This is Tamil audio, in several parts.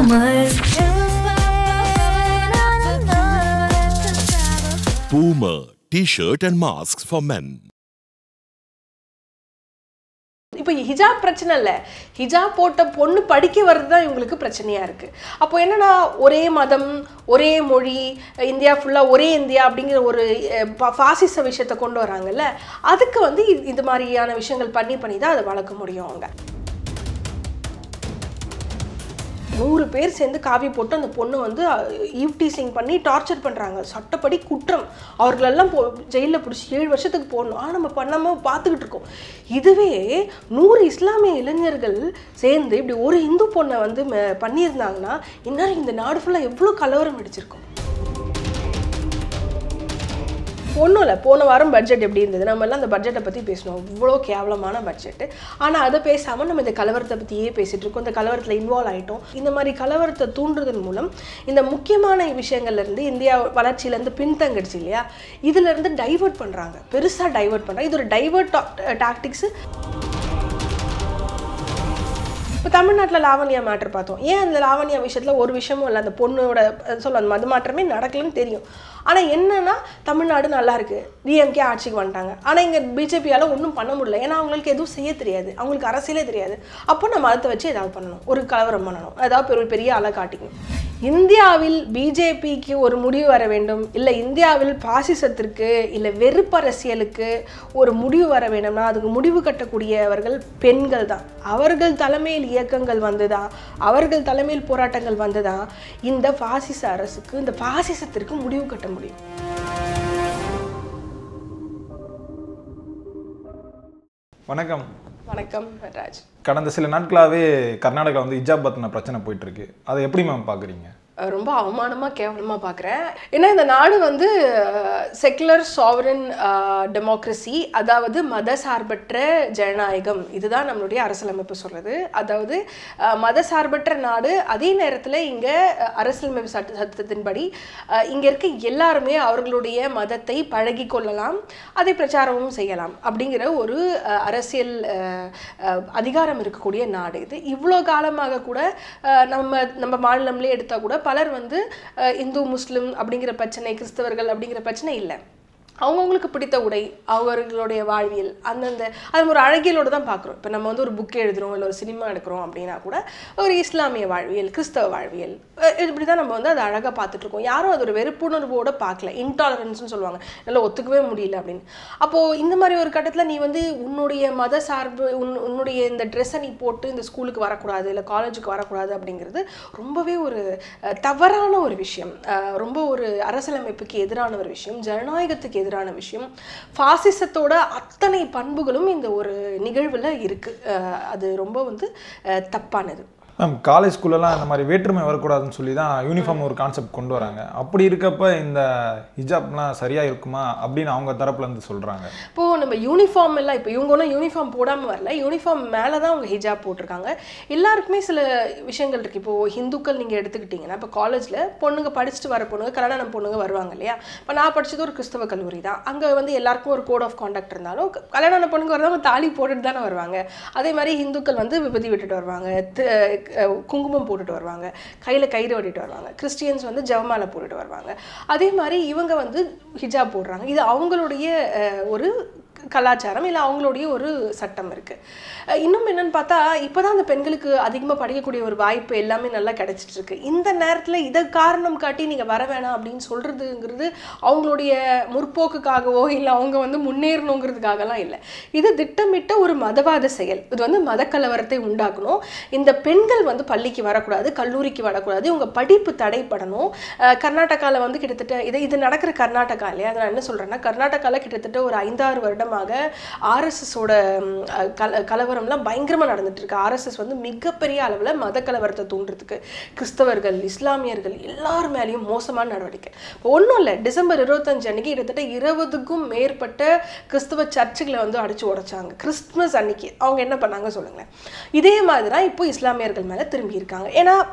Boomer. Boomer T-shirt and masks for men. இப்போ ஹிஜாப் பிரச்சனை இல்லை ஹிஜாப் போட்ட பொண்ணு படிக்க வர்றது தான் இவங்களுக்கு பிரச்சனையாக இருக்குது அப்போ என்னன்னா ஒரே மதம் ஒரே மொழி இந்தியா ஃபுல்லாக ஒரே இந்தியா அப்படிங்கிற ஒரு அஹ், பா- பாசிச விஷயத்தை கொண்டு வராங்கல்ல அதுக்கு வந்து இது- இது மாதிரியான விஷயங்கள் பண்ணி பண்ணி தான் அதை வளர்க்க முடியும் அவங்க நூறு பேர் சேர்ந்து காவி போட்டு அந்த பொண்ணு வந்து ஈவ்டீசிங் பண்ணி டார்ச்சர் பண்ணுறாங்க சட்டப்படி குற்றம் அவர்களெல்லாம் போ ஜெயிலில் பிடிச்சி ஏழு வருஷத்துக்கு போடணும் ஆனால் நம்ம பண்ணாமல் பார்த்துக்கிட்டு இருக்கோம் இதுவே நூறு இஸ்லாமிய இளைஞர்கள் சேர்ந்து இப்படி ஒரு இந்து பொண்ணை வந்து ம- பண்ணியிருந்தாங்கன்னா இந்நேரம் இந்த நாடு ஃபுல்லாக எவ்வளோ கலவரம் அடிச்சிருக்கும் ஒன்றும் இல்லை போன வாரம் பட்ஜெட் எப்படி இருந்தது நம்ம எல்லாம் அந்த பட்ஜெட்டை பற்றி பேசணும் இவ்வளோ கேவலமான பட்ஜெட்டு ஆனால் அதை பேசாமல் நம்ம இந்த கலவரத்தை பற்றியே பேசிகிட்டு இருக்கோம் இந்த கலவரத்தில் இன்வால்வ் ஆகிட்டோம் இந்த மாதிரி கலவரத்தை தூண்டுறதன் மூலம் இந்த முக்கியமான விஷயங்கள்ல இருந்து இந்தியா வளர்ச்சியிலேருந்து பின்தங்கிடுச்சு இல்லையா இதுலேருந்து டைவர்ட் பண்ணுறாங்க பெருசாக டைவர்ட் பண்ணுறாங்க இது ஒரு டைவர்ட் டாக்டிக்ஸு இப்போ தமிழ்நாட்டில் லாவண்யா மேட்டர் பார்த்தோம் ஏன் அந்த லாவண்யா விஷயத்தில் ஒரு விஷயமும் இல்லை அந்த பொண்ணோட அஹ் சொல்ல அந்த மது மாற்றமே நடக்கலன்னு தெரியும் ஆனால் என்னன்னா தமிழ்நாடு நல்லா இருக்கு டிஎம்கே ஆட்சிக்கு வந்துட்டாங்க ஆனால் இங்கே பிஜேபியால் ஒன்றும் பண்ண முடியல ஏன்னா அவங்களுக்கு எதுவும் செய்ய தெரியாது அவங்களுக்கு அரசியலே தெரியாது அப்போ நம்ம மதத்தை வச்சு ஏதாவது பண்ணணும் ஒரு கலவரம் பண்ணணும் ஏதாவது பெரிய பெரிய ஆளை காட்டிக்கணும் இந்தியாவில் பிஜேபிக்கு ஒரு முடிவு வர வேண்டும் இல்லை இந்தியாவில் பாசிசத்திற்கு இல்லை வெறுப்பரசியலுக்கு ஒரு முடிவு வர வேண்டும்னா அதுக்கு முடிவு கட்டக்கூடியவர்கள் பெண்கள் தான் அவர்கள் தலைமையில் இயக்கங்கள் வந்துதான் அவர்கள் தலைமையில் போராட்டங்கள் வந்துதான் இந்த பாசிச அரசுக்கு இந்த பாசிசத்திற்கு முடிவு கட்ட முடியும் வணக்கம் வணக்கம் ராஜ் கடந்த சில நாட்களாகவே கர்நாடகா வந்து இஜாப் பத்தின பிரச்சனை போயிட்டு இருக்கு அதை எப்படி மேம் பார்க்குறீங்க ரொம்ப அவமானமாக கேவலமாக பார்க்குறேன் ஏன்னா இந்த நாடு வந்து செக்குலர் சாவரன் டெமோக்ரஸி அதாவது மத சார்பற்ற ஜனநாயகம் இதுதான் நம்மளுடைய அரசியலமைப்பு சொல்கிறது அதாவது அஹ், மத சார்பற்ற நாடு அதே நேரத்தில் இங்கே அரசியலமைப்பு சட்ட சட்டத்தின்படி இங்கே இருக்க எல்லாருமே அவர்களுடைய மதத்தை பழகி கொள்ளலாம் அதை பிரச்சாரமும் செய்யலாம் அப்படிங்கிற ஒரு அஹ், அரசியல் அஹ், அஹ், அதிகாரம் இருக்கக்கூடிய நாடு இது இவ்வளோ காலமாக கூட அஹ், நம்ம நம்ம மாநிலம்லேயே எடுத்தால் கூட பலர் வந்து அஹ், இந்து முஸ்லிம் அப்படிங்கிற பிரச்சனை கிறிஸ்தவர்கள் அப்படிங்கிற பிரச்சனை இல்லை அவங்கவுங்களுக்கு பிடித்த உடை அவர்களுடைய வாழ்வியல் அந்தந்த அது ஒரு அழகியலோடு தான் பார்க்குறோம் இப்போ நம்ம வந்து ஒரு புக் எழுதுகிறோம் இல்லை ஒரு சினிமா எடுக்கிறோம் அப்படின்னா கூட ஒரு இஸ்லாமிய வாழ்வியல் கிறிஸ்தவ வாழ்வியல் அஹ் இப்படி தான் நம்ம வந்து அதை அழகாக பார்த்துட்ருக்கோம் யாரும் அது ஒரு வெறுப்புணர்வோடு பார்க்கல இன்டாலரன்ஸ்னு சொல்லுவாங்க நல்லா ஒத்துக்கவே முடியல அப்படின்னு அப்போது இந்த மாதிரி ஒரு கட்டத்தில் நீ வந்து உன்னுடைய மத சார்பு உன் உன்னுடைய இந்த ட்ரெஸ்ஸை நீ போட்டு இந்த ஸ்கூலுக்கு வரக்கூடாது இல்லை காலேஜுக்கு வரக்கூடாது அப்படிங்கிறது ரொம்பவே ஒரு அஹ், தவறான ஒரு விஷயம் அஹ், ரொம்ப ஒரு அரசியலமைப்புக்கு எதிரான ஒரு விஷயம் ஜனநாயகத்துக்கு எதிரான விஷயம் பாசிசத்தோட அத்தனை பண்புகளும் இந்த ஒரு நிகழ்வில் இருக்குது அது ரொம்ப வந்து அஹ், தப்பானது மேம் காலேஜ் ஸ்கூல்லலாம் இந்த மாதிரி வேற்றுமை வரக்கூடாதுன்னு சொல்லி தான் யூனிஃபார்ம் ஒரு கான்செப்ட் கொண்டு வராங்க அப்படி இருக்கப்ப இந்த ஹிஜாப்லாம் சரியா இருக்குமா அப்படின்னு அவங்க தரப்புல இருந்து சொல்றாங்க இப்போது நம்ம யூனிஃபார்ம் எல்லாம் இப்போ இவங்க ஒன்றும் யூனிஃபார்ம் போடாமல் வரல யூனிஃபார்ம் மேலே தான் அவங்க ஹிஜாப் போட்டிருக்காங்க எல்லாருக்குமே சில விஷயங்கள் இருக்குது இப்போது ஹிந்துக்கள் நீங்கள் எடுத்துக்கிட்டிங்கன்னா இப்போ காலேஜில் பொண்ணுங்க படிச்சுட்டு வர பொண்ணுங்க கல்யாணம் பொண்ணுங்க வருவாங்க இல்லையா இப்போ நான் படிச்சது ஒரு கிறிஸ்தவ கல்லூரி தான் அங்கே வந்து எல்லாருக்கும் ஒரு கோட் ஆஃப் காண்டாக்ட் இருந்தாலும் க- கல்யாணம் பொண்ணுங்க வரவங்க தாலி போட்டுட்டு தானே வருவாங்க அதே மாதிரி ஹிந்துக்கள் வந்து விபதி விட்டுட்டு வருவாங்க தி- அஹ் குங்குமம் போட்டுட்டு வருவாங்க கையில் கயிறு ஓட்டிட்டு வருவாங்க கிறிஸ்டியன்ஸ் வந்து ஜெபமாலை போட்டுட்டு வருவாங்க அதே மாதிரி இவங்க வந்து ஹிஜாப் போடுறாங்க இது அவங்களுடைய அஹ், ஒரு கலாச்சாரம் இல்லை அவங்களுடைய ஒரு சட்டம் இருக்குது இன்னும் என்னன்னு பார்த்தா இப்போ தான் அந்த பெண்களுக்கு அதிகமாக படிக்கக்கூடிய ஒரு வாய்ப்பு எல்லாமே நல்லா கிடைச்சிட்டு இருக்கு இந்த நேரத்தில் இதை காரணம் காட்டி நீங்கள் வர வேணாம் அப்படின்னு சொல்கிறதுங்கிறது அவங்களுடைய முற்போக்குக்காகவோ இல்லை அவங்க வந்து முன்னேறணுங்கிறதுக்காகலாம் இல்லை இது திட்டமிட்ட ஒரு மதவாத செயல் இது வந்து மதக்கலவரத்தை உண்டாக்கணும் இந்த பெண்கள் வந்து பள்ளிக்கு வரக்கூடாது கல்லூரிக்கு வரக்கூடாது இவங்க படிப்பு தடைப்படணும் கர்நாடகாவில் வந்து கிட்டத்தட்ட இது இது நடக்கிற கர்நாடகா இல்லையா அதை நான் என்ன சொல்கிறேன்னா கர்நாடகாவில் கிட்டத்தட்ட ஒரு ஐந்தாறு வருடமாக ஆர்எஸ்எஸோட கல கலவரம்லாம் பயங்கரமாக நடந்துட்டு இருக்கு ஆர்எஸ்எஸ் வந்து மிகப்பெரிய அளவில் மத கலவரத்தை தூண்டுறதுக்கு கிறிஸ்தவர்கள் இஸ்லாமியர்கள் எல்லார் மேலேயும் மோசமான நடவடிக்கை இப்போ ஒன்றும் இல்லை டிசம்பர் இருபத்தஞ்சு அன்னைக்கு கிட்டத்தட்ட இருபதுக்கும் மேற்பட்ட கிறிஸ்தவ சர்ச்சுகளை வந்து அடிச்சு உடைச்சாங்க கிறிஸ்துமஸ் அன்னைக்கு அவங்க என்ன பண்ணாங்க சொல்லுங்களேன் இதே மாதிரி தான் இப்போ இஸ்லாமியர்கள் மேலே திரும்பி இருக்காங்க ஏன்னா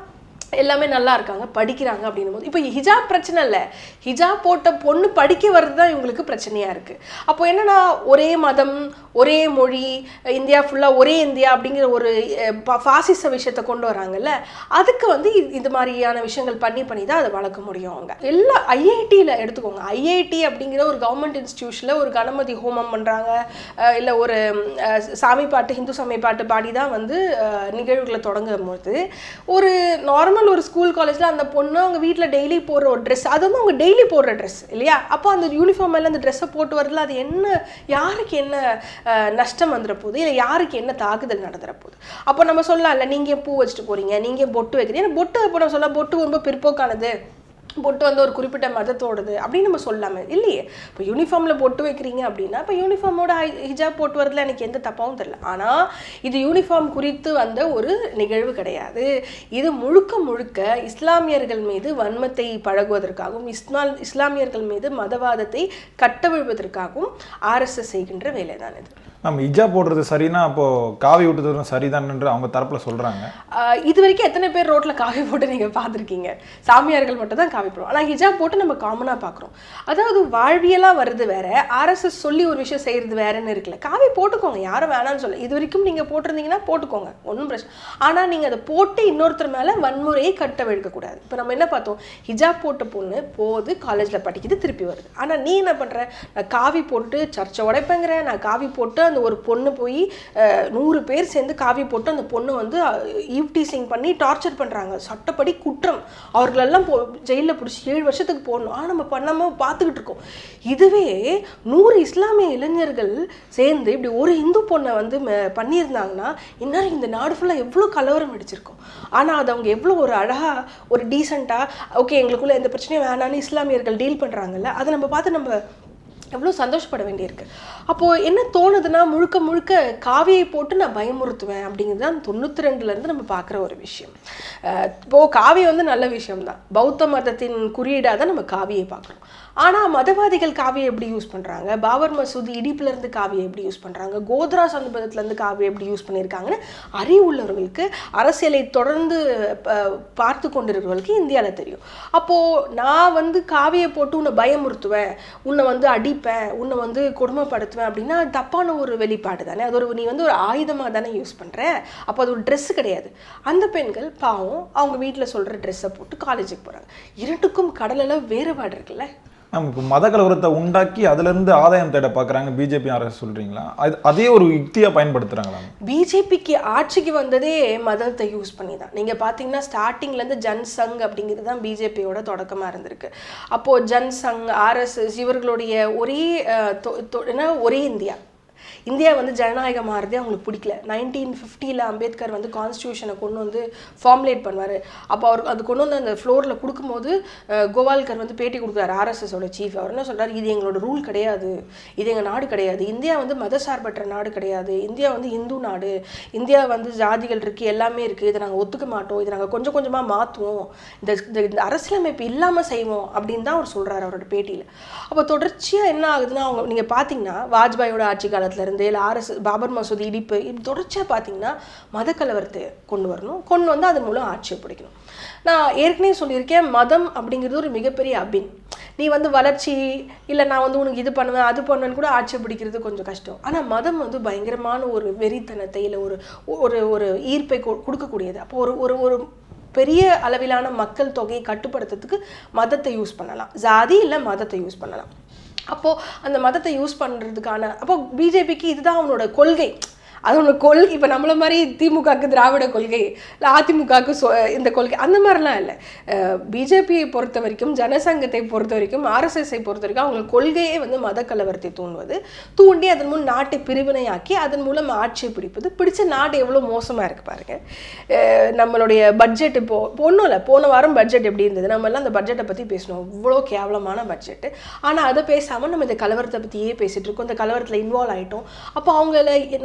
எல்லாமே நல்லா இருக்காங்க படிக்கிறாங்க அப்படின்னும் போது இப்போ ஹிஜாப் பிரச்சனை இல்லை ஹிஜாப் போட்ட பொண்ணு படிக்க வர்றது தான் இவங்களுக்கு பிரச்சனையாக இருக்குது அப்போ என்னன்னா ஒரே மதம் ஒரே மொழி இந்தியா ஃபுல்லாக ஒரே இந்தியா அப்படிங்கிற ஒரு அஹ், பா- பாசிச விஷயத்தை கொண்டு வராங்கல்ல அதுக்கு வந்து இது- இது மாதிரியான விஷயங்கள் பண்ணி பண்ணி தான் அதை வளர்க்க முடியும் அவங்க எல்லா ஐஐடியில் எடுத்துக்கோங்க ஐஐடி அப்படிங்கிற ஒரு கவர்மெண்ட் இன்ஸ்டியூஷனில் ஒரு கணபதி ஹோமம் பண்ணுறாங்க இல்லை ஒரு அஹ், சாமி பாட்டு ஹிந்து சாமி பாட்டு பாடி தான் வந்து அஹ், நிகழ்வுகளை தொடங்கும் போது ஒரு நார்மல் ஒரு ஸ்கூல் காலேஜில் அந்த பொண்ணு அவங்க வீட்டில் டெய்லி போடுற ஒரு ட்ரெஸ் அது வந்து அவங்க டெய்லி போடுற ட்ரெஸ் இல்லையா அப்போ அந்த யூனிஃபார்ம் மேலே அந்த ட்ரெஸ்ஸை போட்டு வரதுல அது என்ன யாருக்கு என்ன அஹ், நஷ்டம் வந்துட போகுது இல்லை யாருக்கு என்ன தாக்குதல் நடந்துற போகுது அப்போ நம்ம சொல்லலாம்ல நீங்கள் ஏன் பூ வச்சுட்டு போகிறீங்க நீங்கள் ஏன் பொட்டு வைக்கிறீங்க ஏன்னா பொட்டு இப்போ நம்ம சொல்ல பொட்டு ரொம்ப பிற்போக்கானது பொட்டு வந்து ஒரு குறிப்பிட்ட மதத்தோடது அப்படின்னு நம்ம சொல்லாமே இல்லையே இப்போ யூனிஃபார்மில் பொட்டு வைக்கிறீங்க அப்படின்னா இப்போ யூனிஃபார்மோட ஹிஜாப் போட்டு வரதுல எனக்கு எந்த தப்பாவும் தெரியல ஆனால் இது யூனிஃபார்ம் குறித்து வந்த ஒரு நிகழ்வு கிடையாது இது முழுக்க முழுக்க இஸ்லாமியர்கள் மீது வன்மத்தை பழகுவதற்காகவும் இஸ்மால் இஸ்லாமியர்கள் மீது மதவாதத்தை கட்டவிழ்வதற்காகவும் ஆர்எஸ்எஸ் செய்கின்ற வேலை தான் இது நம்ம ஹிஜாப் போடுறது சரினா அப்போ காவி விட்டுறதும் சரிதான்ன்ற அவங்க தரப்புல சொல்றாங்க ஆஹ் இது வரைக்கும் எத்தனை பேர் ரோட்ல காவி போட்டு நீங்க பார்த்துருக்கீங்க சாமியார்கள் மட்டும் தான் காவி போடுவோம் ஆனா ஹிஜாப் போட்டு நம்ம காமனா பார்க்குறோம் அதாவது வாழ்வியலா வருது வேற ஆர்எஸ்எஸ் சொல்லி ஒரு விஷயம் செய்யறது வேறன்னு இருக்குல்ல காவி போட்டுக்கோங்க யாரும் வேணாம்னு சொல்ல இது வரைக்கும் நீங்க போட்டிருந்தீங்கன்னா போட்டுக்கோங்க ஒன்றும் பிரச்சனை ஆனா நீங்க அதை போட்டு இன்னொருத்தர் மேல வன்முறையை கட்ட கூடாது இப்போ நம்ம என்ன பார்த்தோம் ஹிஜாப் போட்ட பொண்ணு போகுது காலேஜ்ல படிக்குது திருப்பி வருது ஆனா நீ என்ன பண்ற நான் காவி போட்டு சர்ச்சை உடைப்பேங்கிறேன் நான் காவி போட்டு அந்த ஒரு பொண்ணு போய் அஹ், நூறு பேர் சேர்ந்து காவி போட்டு அந்த பொண்ணை வந்து ஈவ்டீசிங் பண்ணி டார்ச்சர் பண்ணுறாங்க சட்டப்படி குற்றம் அவர்களெல்லாம் போ ஜெயிலில் பிடிச்சி ஏழு வருஷத்துக்கு போடணும் ஆனால் நம்ம பண்ணாமல் பார்த்துக்கிட்டு இருக்கோம் இதுவே நூறு இஸ்லாமிய இளைஞர்கள் சேர்ந்து இப்படி ஒரு இந்து பொண்ணை வந்து ம- பண்ணியிருந்தாங்கன்னா இந்நேரம் இந்த நாடு ஃபுல்லாக எவ்வளோ கலவரம் அடிச்சிருக்கும் ஆனால் அது அவங்க எவ்வளோ ஒரு அழகாக ஒரு டீசெண்டாக ஓகே எங்களுக்குள்ள எந்த பிரச்சனையும் வேணான்னு இஸ்லாமியர்கள் டீல் பண்ணுறாங்கல்ல அதை நம்ம பார்த்து நம்ம எவ்வளோ சந்தோஷப்பட வேண்டியிருக்கு அப்போது என்ன தோணுதுன்னா முழுக்க முழுக்க காவியை போட்டு நான் பயமுறுத்துவேன் அப்படிங்கிறது தான் தொண்ணூற்றி ரெண்டுலேருந்து நம்ம பார்க்குற ஒரு விஷயம் அஹ் இப்போ காவி வந்து நல்ல விஷயம்தான் பௌத்த மதத்தின் குறியீடாக தான் நம்ம காவியை பார்க்குறோம் ஆனால் மதவாதிகள் காவியை எப்படி யூஸ் பண்ணுறாங்க பாபர் மசூதி இடிப்புலேருந்து காவியை எப்படி யூஸ் பண்ணுறாங்க கோத்ரா சந்தபதத்துலேருந்து காவியை எப்படி யூஸ் பண்ணியிருக்காங்கன்னு அறிவுள்ளவர்களுக்கு அரசியலை தொடர்ந்து ப- பார்த்து கொண்டிருக்கிறவர்களுக்கு இந்தியாவில் தெரியும் அப்போது நான் வந்து காவியை போட்டு உன்னை பயமுறுத்துவேன் உன்னை வந்து அடிப்பேன் உன்னை வந்து கொடுமைப்படுத்துவேன் அப்படின்னா அது தப்பான ஒரு வெளிப்பாடு தானே அது ஒரு நீ வந்து ஒரு ஆயுதமாக தானே யூஸ் பண்ணுற அப்போ அது ஒரு ட்ரெஸ் கிடையாது அந்த பெண்கள் பாவம் அவங்க வீட்டில் சொல்கிற ட்ரெஸ்ஸை போட்டு காலேஜுக்கு போகிறாங்க இரண்டுக்கும் கடலில் வேறுபாடு இருக்குல்ல நம்ம இப்போ மத கலவரத்தை உண்டாக்கி அதுல இருந்து ஆதாயம் தேட பார்க்கறாங்க பிஜேபி அரசு சொல்றீங்களா அது அதே ஒரு யுக்தியா பயன்படுத்துறாங்களா பிஜேபிக்கு ஆட்சிக்கு வந்ததே மதத்தை யூஸ் பண்ணி தான் நீங்கள் பார்த்தீங்கன்னா ஸ்டார்டிங்லேருந்து ஜன் சங் அப்படிங்கிறது தான் பிஜேபியோட தொடக்கமாக இருந்திருக்கு அப்போது ஜன் சங் ஆர்எஸ்எஸ் இவர்களுடைய ஒரே அஹ், தொ- தொ- என்ன ஒரே இந்தியா இந்தியா வந்து ஜனநாயகம் மாறுறதே அவங்களுக்கு பிடிக்கல நைன்டீன் ஃபிஃப்டியில் அம்பேத்கர் வந்து கான்ஸ்டியூஷனை கொண்டு வந்து ஃபார்முலேட் பண்ணுவார் அப்போ அவர் அது கொண்டு வந்து அந்த ஃப்ளோரில் கொடுக்கும்போது அஹ், கோவால்கர் வந்து பேட்டி கொடுக்குறாரு ஆர்எஸ்எஸோட சீஃப் அவர் என்ன சொல்றாரு இது எங்களோட ரூல் கிடையாது இது எங்கள் நாடு கிடையாது இந்தியா வந்து மதசார்பற்ற நாடு கிடையாது இந்தியா வந்து இந்து நாடு இந்தியா வந்து ஜாதிகள் இருக்குது எல்லாமே இருக்குது இதை நாங்கள் ஒத்துக்க மாட்டோம் இதை நாங்கள் கொஞ்சம் கொஞ்சமாக மாற்றுவோம் இந்த இந்த- இந்த அரசியலமைப்பு இல்லாமல் செய்வோம் அப்படின்னு தான் அவர் சொல்கிறாரு அவரோட பேட்டியில் அப்போ தொடர்ச்சியாக என்ன ஆகுதுன்னா அவங்க நீங்கள் பார்த்தீங்கன்னா வாஜ்பாயோட ஆட்சி காலத்துல இருந்தே இல்லை ஆர்எஸ் பாபர் மசூதி இடிப்பு இப்படி தொடர்ச்சியாக பார்த்தீங்கன்னா மத கலவரத்தை கொண்டு வரணும் கொண்டு வந்து அதன் மூலம் ஆட்சியை பிடிக்கணும் நான் ஏற்கனவே சொல்லியிருக்கேன் மதம் அப்படிங்கிறது ஒரு மிகப்பெரிய அபின் நீ வந்து வளர்ச்சி இல்லை நான் வந்து உனக்கு இது பண்ணுவேன் அது பண்ணுவேன்னு கூட ஆட்சி பிடிக்கிறது கொஞ்சம் கஷ்டம் ஆனால் மதம் வந்து பயங்கரமான ஒரு வெறித்தனத்தை இல்லை ஒரு ஒரு ஒரு ஈர்ப்பை கொ- கொடுக்கக்கூடியது அப்போ ஒரு ஒரு ஒரு பெரிய அளவிலான மக்கள் தொகையை கட்டுப்படுத்துறதுக்கு மதத்தை யூஸ் பண்ணலாம் ஜாதி இல்லை மதத்தை யூஸ் பண்ணலாம் அப்போது அந்த மதத்தை யூஸ் பண்ணுறதுக்கான அப்போ பிஜேபிக்கு இதுதான் அவனோட கொள்கை அதோட கொள்கை இப்போ நம்மள மாதிரி திமுகவுக்கு திராவிட கொள்கை இல்லை அதிமுகவுக்கு சொ இந்த கொள்கை அந்த மாதிரிலாம் இல்லை பிஜேபியை பொறுத்த வரைக்கும் ஜனசங்கத்தை பொறுத்த வரைக்கும் ஆர்எஸ்எஸ்ஐ பொறுத்த வரைக்கும் அவங்க கொள்கையே வந்து மத கலவரத்தை தூண்டுவது தூண்டி அதன் மூலம் நாட்டை பிரிவினையாக்கி அதன் மூலம் ஆட்சியை பிடிப்பது பிடிச்ச நாடு எவ்வளோ மோசமாக இருக்குது பாருங்க அஹ் நம்மளுடைய பட்ஜெட் இப்போ ஒன்றும் இல்லை போன வாரம் பட்ஜெட் எப்படி இருந்தது நம்ம எல்லாம் அந்த பட்ஜெட்டை பற்றி பேசணும் இவ்வளோ கேவலமான பட்ஜெட்டு ஆனால் அதை பேசாமல் நம்ம இந்த கலவரத்தை பற்றியே பேசிகிட்டு இருக்கோம் இந்த கலவரத்தில் இன்வால்வ் ஆகிட்டோம் அப்போ அவங்கள நிறைய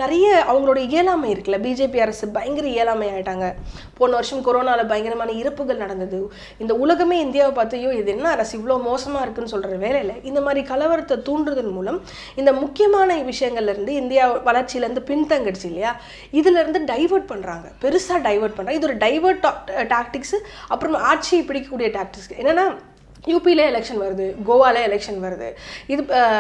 அவங்களோட இயலாமை இருக்குல்ல பிஜேபி அரசு பயங்கர இயலாமை ஆயிட்டாங்க போன வருஷம் கொரோனாவில் பயங்கரமான இறப்புகள் நடந்தது இந்த உலகமே இந்தியாவை பார்த்து ஐயோ இது என்ன அரசு இவ்வளோ மோசமாக இருக்குன்னு சொல்கிற வேலையில் இந்த மாதிரி கலவரத்தை தூண்டுறதன் மூலம் இந்த முக்கியமான விஷயங்கள்ல இருந்து இந்தியா வளர்ச்சியிலேருந்து பின்தங்கிடுச்சு இல்லையா இதுலேருந்து டைவர்ட் பண்ணுறாங்க பெருசாக டைவர்ட் பண்ணுறாங்க இது ஒரு டைவர்ட் டாக்டிக்ஸ் அப்புறம் ஆட்சியை பிடிக்கக்கூடிய டாக்டிக்ஸ் என்னன்னா யூபியில் எலெக்ஷன் வருது கோவாவில் எலெக்ஷன் வருது இது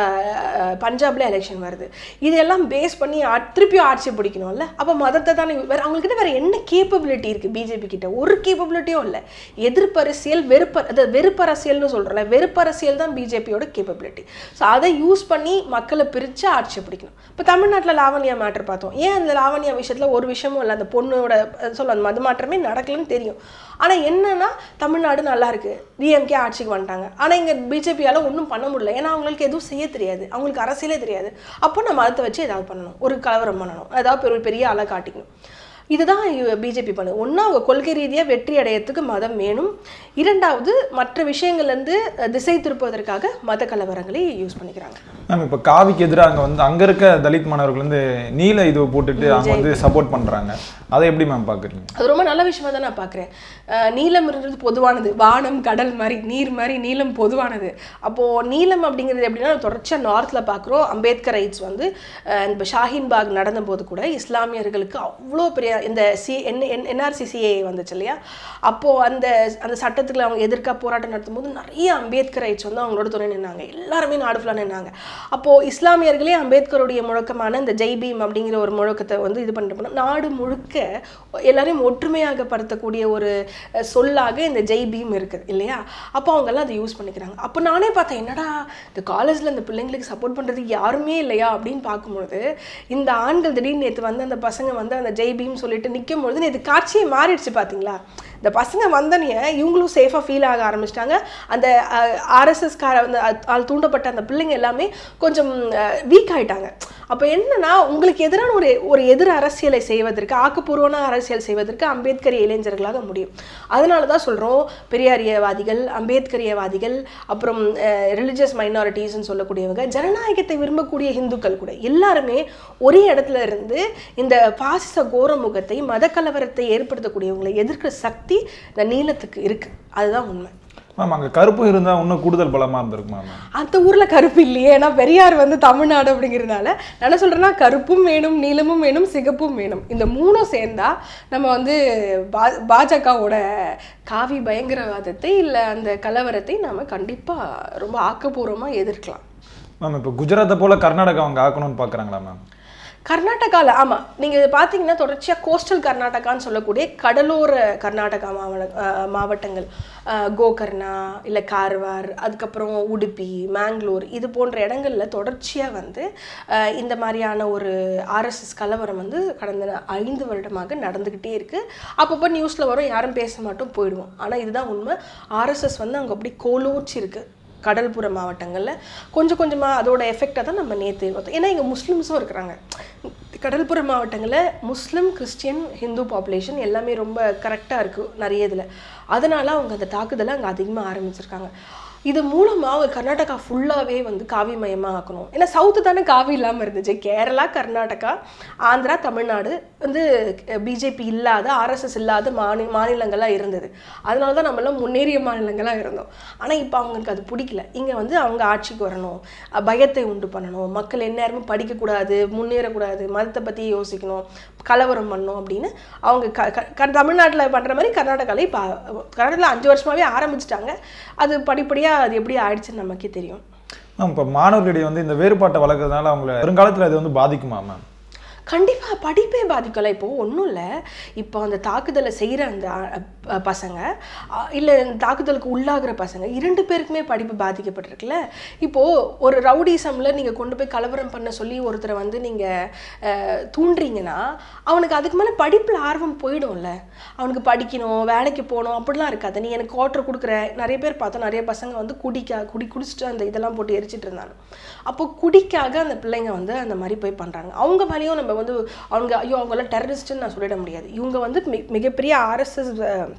பஞ்சாப்ல எலெக்ஷன் வருது இதெல்லாம் பேஸ் பண்ணி ஆ- திருப்பியும் ஆட்சி பிடிக்கணும்ல அப்போ மதத்தை தானே வேறு அவங்கக்கிட்ட வேறு என்ன கேப்பபிலிட்டி இருக்குது பிஜேபி கிட்ட ஒரு கேப்பபிலிட்டியும் இல்லை எதிர்ப்பரசியல் வெறுப்ப அதாவது வெறுப்பரசியல்னு சொல்கிறோம்ல வெறுப்பரசியல் தான் பிஜேபியோட கேப்பபிலிட்டி ஸோ அதை யூஸ் பண்ணி மக்களை பிரித்து ஆட்சி பிடிக்கணும் இப்போ தமிழ்நாட்டில் லாவண்யா மேட்டர் பார்த்தோம் ஏன் அந்த லாவண்யா விஷயத்தில் ஒரு விஷயமும் இல்லை அந்த பொண்ணோட சொல்ல அந்த மது மாற்றமே நடக்கலன்னு தெரியும் ஆனால் என்னன்னா தமிழ்நாடு நல்லா இருக்கு டிஎம்கே ஆட்சிக்கு வந்துட்டாங்க ஆனால் இங்கே பிஜேபியால் ஒன்றும் பண்ண முடியல ஏன்னா அவங்களுக்கு எதுவும் செய்ய தெரியாது அவங்களுக்கு அரசியலே தெரியாது அப்போ நம்ம மதத்தை வச்சு ஏதாவது பண்ணணும் ஒரு கலவரம் பண்ணணும் ஏதாவது பெரிய பெரிய ஆளை காட்டிக்கணும் இதுதான் பிஜேபி பண்ணுது ஒன்றா அவங்க கொள்கை ரீதியாக வெற்றி அடையறதுக்கு மதம் வேணும் இரண்டாவது மற்ற விஷயங்கள்லேருந்து திசை திருப்புவதற்காக மத கலவரங்களை யூஸ் பண்ணிக்கிறாங்க மேம் இப்போ காவிக்கு எதிராக அங்கே வந்து அங்கே இருக்க தலித் மாணவர்கள் வந்து நீல இது போட்டுட்டு அவங்க வந்து சப்போர்ட் பண்ணுறாங்க அதை எப்படி மேம் பார்க்குறீங்க அது ரொம்ப நல்ல விஷயமா தான் நான் பார்க்குறேன் நீலம் இருந்தது பொதுவானது வானம் கடல் மாதிரி நீர் மாதிரி நீலம் பொதுவானது அப்போது நீலம் அப்படிங்கிறது எப்படின்னா தொடர்ச்சியாக நார்த்தில் பார்க்குறோம் அம்பேத்கர் ரைட்ஸ் வந்து அஹ், இப்போ ஷாஹீன் பாக் நடந்தபோது கூட இஸ்லாமியர்களுக்கு அவ்வளோ பெரிய இந்த சி என் என் என்ஆர்சிசிஏ வந்துச்சு இல்லையா அப்போது அந்த அந்த சட்டத்தில் அவங்க எதிர்க்க போராட்டம் நடத்தும்போது நிறைய அம்பேத்கர் ரைட்ஸ் வந்து அவங்களோட துணை நின்னாங்க எல்லாருமே நாடு ஃபுல்லாக நின்னாங்க அப்போது இஸ்லாமியர்களே அம்பேத்கருடைய முழக்கமான இந்த ஜெய் பீம் அப்படிங்கிற ஒரு முழக்கத்தை வந்து இது பண்ணிட்டு போனோம் நாடு முழுக்க எல்லாரையும் ஒற்றுமையாக படுத்தக்கூடிய ஒரு அஹ், சொல்லாக இந்த ஜெய் பீம் இருக்குது இல்லையா அப்போ அவங்கெல்லாம் அதை யூஸ் பண்ணிக்கிறாங்க அப்போ நானே பார்த்தேன் என்னடா இந்த காலேஜில் இந்த பிள்ளைங்களுக்கு சப்போர்ட் பண்ணுறதுக்கு யாருமே இல்லையா அப்படின்னு பார்க்கும்பொழுது இந்த ஆண்கள் திடீர்னு நேற்று வந்து அந்த பசங்க வந்து அந்த ஜெய் பீம் சொல்லிட்டு நிற்கும் பொழுது நேற்று காட்சியே மாறிடுச்சு பார்த்தீங்களா இந்த பசங்க வந்தனே இவங்களும் சேஃபாக ஃபீல் ஆக ஆரம்பிச்சிட்டாங்க அந்த ஆர்எஸ்எஸ் கார அந்த அ- ஆள் தூண்டப்பட்ட அந்த பிள்ளைங்க எல்லாமே கொஞ்சம் வீக் ஆயிட்டாங்க அப்போ என்னன்னா உங்களுக்கு எதிரான ஒரு ஒரு எதிர் அரசியலை செய்வதற்கு ஆக்கப்பூர்வமான அரசியல் செய்வதற்கு அம்பேத்கரிய இளைஞர்களாக முடியும் அதனால தான் சொல்கிறோம் பெரியாரியவாதிகள் அம்பேத்கரியவாதிகள் அப்புறம் ரிலிஜியஸ் மைனாரிட்டிஸ்னு சொல்லக்கூடியவங்க ஜனநாயகத்தை விரும்பக்கூடிய இந்துக்கள் கூட எல்லாருமே ஒரே இடத்துல இருந்து இந்த பாசிச கோரமுகத்தை மத கலவரத்தை ஏற்படுத்தக்கூடியவங்களை எதிர்க்கிற சக்தி இந்த நீளத்துக்கு இருக்கு அதுதான் உண்மை மேம் அங்கே கருப்பு இருந்தால் இன்னும் கூடுதல் பலமாக இருந்திருக்குமா மேம் அந்த ஊர்ல கருப்பு இல்லையே ஏன்னா பெரியார் வந்து தமிழ்நாடு அப்படிங்கிறதுனால நான் என்ன சொல்றேன்னா கருப்பும் வேணும் நீலமும் வேணும் சிகப்பும் வேணும் இந்த மூணும் சேர்ந்தா நம்ம வந்து பா பாஜகவோட காவி பயங்கரவாதத்தை இல்லை அந்த கலவரத்தை நாம கண்டிப்பா ரொம்ப ஆக்கப்பூர்வமா எதிர்க்கலாம் மேம் இப்போ குஜராத்தை போல கர்நாடகா அவங்க ஆக்கணும்னு பார்க்குறாங்களா மேம் கர்நாடகாவில் ஆமாம் நீங்கள் பார்த்தீங்கன்னா தொடர்ச்சியாக கோஸ்டல் கர்நாடகான்னு சொல்லக்கூடிய கடலோர கர்நாடகா மாவட்ட அஹ் மாவட்டங்கள் அஹ் கோகர்ணா இல்லை கார்வார் அதுக்கப்புறம் உடுப்பி மேங்களூர் இது போன்ற இடங்களில் தொடர்ச்சியாக வந்து அஹ் இந்த மாதிரியான ஒரு ஆர்எஸ்எஸ் கலவரம் வந்து கடந்த ஐந்து வருடமாக நடந்துக்கிட்டே இருக்குது அப்பப்போ நியூஸில் வரும் யாரும் பேச மாட்டோம் போயிடுவோம் ஆனால் இதுதான் உண்மை ஆர்எஸ்எஸ் வந்து அங்கே அப்படி கோலோச்சி இருக்குது கடல்புற மாவட்டங்களில் கொஞ்சம் கொஞ்சமாக அதோட எஃபெக்டை தான் நம்ம நேற்று பார்த்தோம் ஏன்னா இங்கே முஸ்லீம்ஸும் இருக்கிறாங்க கடல்புற மாவட்டங்களில் முஸ்லீம் கிறிஸ்டியன் ஹிந்து பாப்புலேஷன் எல்லாமே ரொம்ப கரெக்டாக இருக்குது நிறைய இதில் அதனால் அவங்க அந்த தாக்குதலை அங்கே அதிகமாக ஆரம்பிச்சிருக்காங்க இது மூலமாக அவங்க கர்நாடகா ஃபுல்லாகவே வந்து காவிமயமாக ஆக்கணும் ஏன்னா சவுத்து தானே காவி இல்லாமல் இருந்துச்சு கேரளா கர்நாடகா ஆந்திரா தமிழ்நாடு வந்து பிஜேபி இல்லாத ஆர்எஸ்எஸ் இல்லாத மாநில மாநிலங்களாக இருந்தது அதனால தான் நம்மளாம் முன்னேறிய மாநிலங்களாக இருந்தோம் ஆனால் இப்போ அவங்களுக்கு அது பிடிக்கல இங்கே வந்து அவங்க ஆட்சிக்கு வரணும் அஹ் பயத்தை உண்டு பண்ணணும் மக்கள் எந்நேரமும் படிக்கக்கூடாது முன்னேறக்கூடாது மதத்தை பற்றி யோசிக்கணும் கலவரம் பண்ணணும் அப்படின்னு அவங்க க க- க தமிழ்நாட்டில் பண்ணுற மாதிரி கர்நாடகாவில் இப்போ கர்நாடகாவில் அஞ்சு வருஷமாகவே ஆரம்பிச்சிட்டாங்க அது படிப்படியாக அது எப்படி ஆயிடுச்சுன்னு நமக்கே தெரியும் மேம் இப்போ மாணவர்களிடையே வந்து இந்த வேறுபாட்டை வளர்க்கறதுனால அவங்கள வருங்காலத்தில் அது வந்து பாதிக்குமா மேம் கண்டிப்பாக படிப்பே பாதிக்கல இப்போது ஒன்றும் இல்லை இப்போ அந்த தாக்குதலை செய்கிற அந்த அ, அ, பசங்க இல்லை தாக்குதலுக்கு உள்ளாகிற பசங்க இரண்டு பேருக்குமே படிப்பு பாதிக்கப்பட்டிருக்குல்ல இப்போது ஒரு ரவுடிசமில் நீங்கள் கொண்டு போய் கலவரம் பண்ண சொல்லி ஒருத்தரை வந்து நீங்கள் தூண்டுறீங்கன்னா அவனுக்கு அதுக்கு மேலே படிப்பில் ஆர்வம் போயிடும்ல அவனுக்கு படிக்கணும் வேலைக்கு போகணும் அப்படிலாம் இருக்காது நீ எனக்கு குவார்டர் கொடுக்குற நிறைய பேர் பார்த்தோம் நிறைய பசங்க வந்து குடிக்கா குடி குடிச்சிட்டு அந்த இதெல்லாம் போட்டு எரிச்சிட்டு இருந்தாங்க அப்போ குடிக்காக அந்த பிள்ளைங்க வந்து அந்த மாதிரி போய் பண்ணுறாங்க அவங்க மேலேயும் நம்ம வந்து அவங்க ஐயோ அவங்களாம் டெரரிஸ்ட்டுன்னு நான் சொல்லிட முடியாது இவங்க வந்து மி- மிகப்பெரிய ஆர்எஸ்எஸ்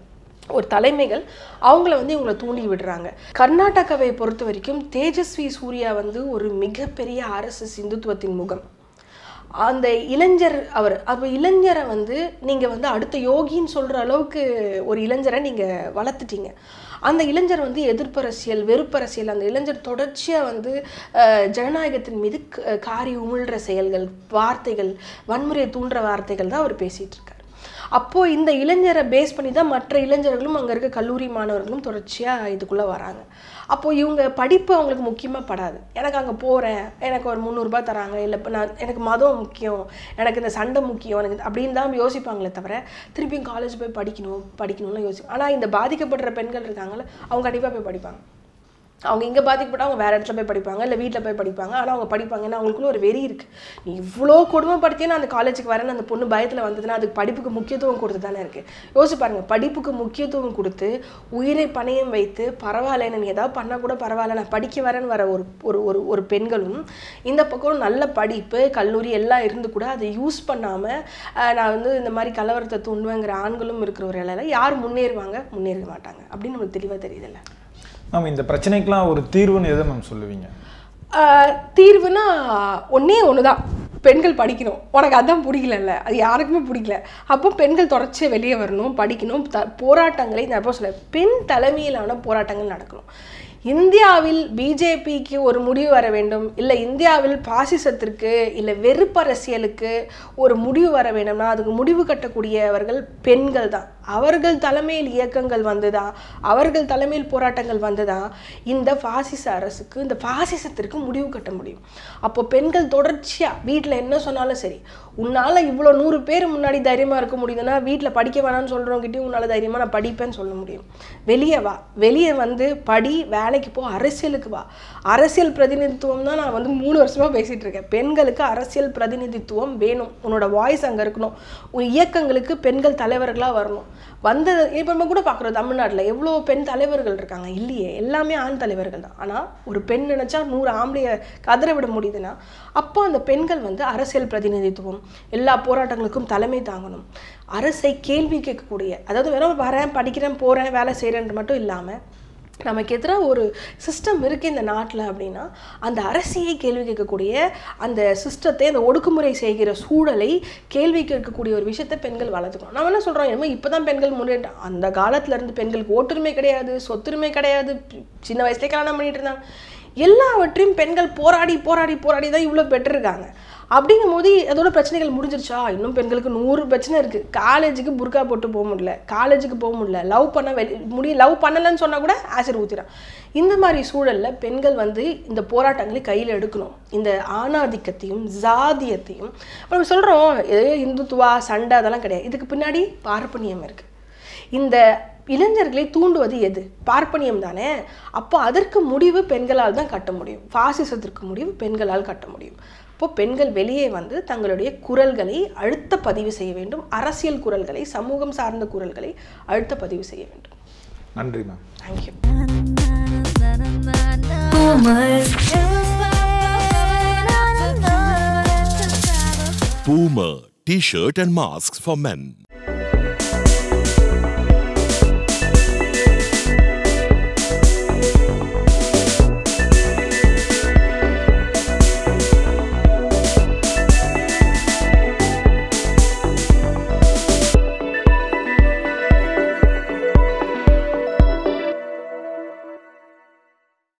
ஒரு தலைமைகள் அவங்கள வந்து இவங்களை தூண்டி விடுறாங்க கர்நாடகாவை பொறுத்த வரைக்கும் தேஜஸ்வி சூர்யா வந்து ஒரு மிகப்பெரிய ஆர்எஸ்எஸ் இந்துத்துவத்தின் முகம் அந்த இளைஞர் அவர் அப்போ இளைஞரை வந்து நீங்கள் வந்து அடுத்த யோகின்னு சொல்கிற அளவுக்கு ஒரு இளைஞரை நீங்கள் வளர்த்துட்டீங்க அந்த இளைஞர் வந்து எதிர்ப்பரசியல் வெறுப்பரசியல் அந்த இளைஞர் தொடர்ச்சியாக வந்து அஹ், ஜனநாயகத்தின் மீது க- காரி உமிழ்கிற செயல்கள் வார்த்தைகள் வன்முறையை தூண்டுற வார்த்தைகள் தான் அவர் பேசிகிட்டு இருக்கார் அப்போது இந்த இளைஞரை பேஸ் பண்ணி தான் மற்ற இளைஞர்களும் அங்கே இருக்க கல்லூரி மாணவர்களும் தொடர்ச்சியாக இதுக்குள்ளே வராங்க அப்போது இவங்க படிப்பு அவங்களுக்கு முக்கியமாக படாது எனக்கு அங்கே போகிறேன் எனக்கு ஒரு முந்நூறுரூபா தராங்க இல்லை இப்போ நான் எனக்கு மதம் முக்கியம் எனக்கு இந்த சண்டை முக்கியம் எனக்கு இது- அப்படின்னு தான் யோசிப்பாங்களே தவிர திருப்பியும் காலேஜ் போய் படிக்கணும் படிக்கணும்னு யோசிப்பாங்க ஆனால் இந்த பாதிக்கப்படுற பெண்கள் இருக்காங்கல்ல அவங்க கண்டிப்பாக போய் படிப்பாங்க அவங்க இங்கே பாதிக்கப்பட்ட அவங்க வேறு இடத்துல போய் படிப்பாங்க இல்லை வீட்டில் போய் படிப்பாங்க ஆனால் அவங்க படிப்பாங்க ஏன்னா அவங்களுக்குள்ள ஒரு வெறி இருக்குது நீ இவ்வளோ கொடுமைப்படுத்தியே நான் அந்த காலேஜுக்கு வரேன்னு அந்த பொண்ணு பயத்தில் வந்ததுன்னா அதுக்கு படிப்புக்கு முக்கியத்துவம் கொடுத்து தானே இருக்குது யோசிச்சு பாருங்க படிப்புக்கு முக்கியத்துவம் கொடுத்து உயிரை பணையம் வைத்து பரவாயில்ல நீ ஏதாவது பண்ணால் கூட பரவாயில்ல நான் படிக்க வரேன்னு வர ஒரு ஒரு ஒரு ஒரு பெண்களும் இந்த பக்கம் நல்ல படிப்பு கல்லூரி எல்லாம் இருந்து கூட அதை யூஸ் பண்ணாமல் நான் வந்து இந்த மாதிரி கலவரத்தை தூண்டுவேங்கிற ஆண்களும் இருக்கிற ஒரு இலையில யார் முன்னேறுவாங்க முன்னேற மாட்டாங்க அப்படின்னு நமக்கு தெளிவாக தெரியுதுல்ல மேம் இந்த பிரச்சனைக்கெல்லாம் ஒரு தீர்வுன்னு எதை மேம் சொல்லுவீங்க ஆஹ் தீர்வுனா ஒன்றே ஒன்று தான் பெண்கள் படிக்கணும் உனக்கு அதான் பிடிக்கலல்ல அது யாருக்குமே பிடிக்கல அப்போ பெண்கள் தொடர்ச்சியாக வெளியே வரணும் படிக்கணும் த போராட்டங்களை நான் எப்போ சொல்ல பெண் தலைமையிலான போராட்டங்கள் நடக்கணும் இந்தியாவில் பிஜேபிக்கு ஒரு முடிவு வர வேண்டும் இல்லை இந்தியாவில் பாசிசத்திற்கு இல்லை வெறுப்பரசியலுக்கு ஒரு முடிவு வர வேண்டும்னா அதுக்கு முடிவு கட்டக்கூடியவர்கள் பெண்கள் தான் அவர்கள் தலைமையில் இயக்கங்கள் வந்துதா அவர்கள் தலைமையில் போராட்டங்கள் வந்துதா இந்த பாசிச அரசுக்கு இந்த பாசிசத்திற்கு முடிவு கட்ட முடியும் அப்போ பெண்கள் தொடர்ச்சியாக வீட்டில் என்ன சொன்னாலும் சரி உன்னால் இவ்வளோ நூறு பேர் முன்னாடி தைரியமாக இருக்க முடியுதுன்னா வீட்டில் படிக்க வேணாம்னு சொல்கிறவங்ககிட்டயும் உன்னால் தைரியமாக நான் படிப்பேன்னு சொல்ல முடியும் வெளியே வா வெளியே வந்து படி வேலைக்கு போ அரசியலுக்கு வா அரசியல் பிரதிநிதித்துவம் தான் நான் வந்து மூணு வருஷமாக பேசிகிட்டு இருக்கேன் பெண்களுக்கு அரசியல் பிரதிநிதித்துவம் வேணும் உன்னோட வாய்ஸ் அங்கே இருக்கணும் உன் இயக்கங்களுக்கு பெண்கள் தலைவர்களாக வரணும் வந்தது இப்போ நம்ம கூட பார்க்குறோம் தமிழ்நாட்டில் எவ்வளோ பெண் தலைவர்கள் இருக்காங்க இல்லையே எல்லாமே ஆண் தலைவர்கள் தான் ஆனால் ஒரு பெண் நினச்சா நூறு ஆம்பளைய கதற விட முடியுதுன்னா அப்போ அந்த பெண்கள் வந்து அரசியல் பிரதிநிதித்துவம் எல்லா போராட்டங்களுக்கும் தலைமை தாங்கணும் அரசை கேள்வி கேட்கக்கூடிய அதாவது வெறும் வரேன் படிக்கிறேன் போகிறேன் வேலை செய்கிறேன்ட்டு மட்டும் இல்லாமல் நமக்கு எதிராக ஒரு சிஸ்டம் இருக்குது இந்த நாட்டில் அப்படின்னா அந்த அரசியை கேள்வி கேட்கக்கூடிய அந்த சிஸ்டத்தை அந்த ஒடுக்குமுறை செய்கிற சூழலை கேள்வி கேட்கக்கூடிய ஒரு விஷயத்தை பெண்கள் வளர்த்துக்கணும் நம்ம என்ன சொல்கிறோம் என்னமோ இப்போ தான் பெண்கள் முன்னேற்ற அந்த காலத்துல இருந்து பெண்களுக்கு ஓட்டுரிமை கிடையாது சொத்துரிமை கிடையாது பி- சின்ன வயசுலேயே கல்யாணம் பண்ணிட்டு இருந்தாங்க எல்லாவற்றையும் பெண்கள் போராடி போராடி போராடி தான் இவ்வளோ பெற்றிருக்காங்க அப்படிங்கும் போது அதோட பிரச்சனைகள் முடிஞ்சிருச்சா இன்னும் பெண்களுக்கு நூறு பிரச்சனை இருக்குது காலேஜுக்கு புர்கா போட்டு போக முடியல காலேஜுக்கு போக முடியல லவ் பண்ண வெளி முடிய லவ் பண்ணலைன்னு சொன்னால் கூட ஆசிட் ஊற்றிறான் இந்த மாதிரி சூழலில் பெண்கள் வந்து இந்த போராட்டங்களை கையில் எடுக்கணும் இந்த ஆணாதிக்கத்தையும் ஜாதியத்தையும் இப்போ நம்ம சொல்கிறோம் ஏதோ இந்துத்துவா சண்டை அதெல்லாம் கிடையாது இதுக்கு பின்னாடி பார்ப்பனியம் இருக்குது இந்த இளைஞர்களை தூண்டுவது எது பார்ப்பனியம் தானே அப்போ அதற்கு முடிவு பெண்களால் தான் கட்ட முடியும் பாசிசத்திற்கு முடிவு பெண்களால் கட்ட முடியும் இப்போ பெண்கள் வெளியே வந்து தங்களுடைய குரல்களை அழுத்த பதிவு செய்ய வேண்டும் அரசியல் குரல்களை சமூகம் சார்ந்த குரல்களை அழுத்த பதிவு செய்ய வேண்டும் நன்றி ma'am thank you Boomer T-shirt and masks for men.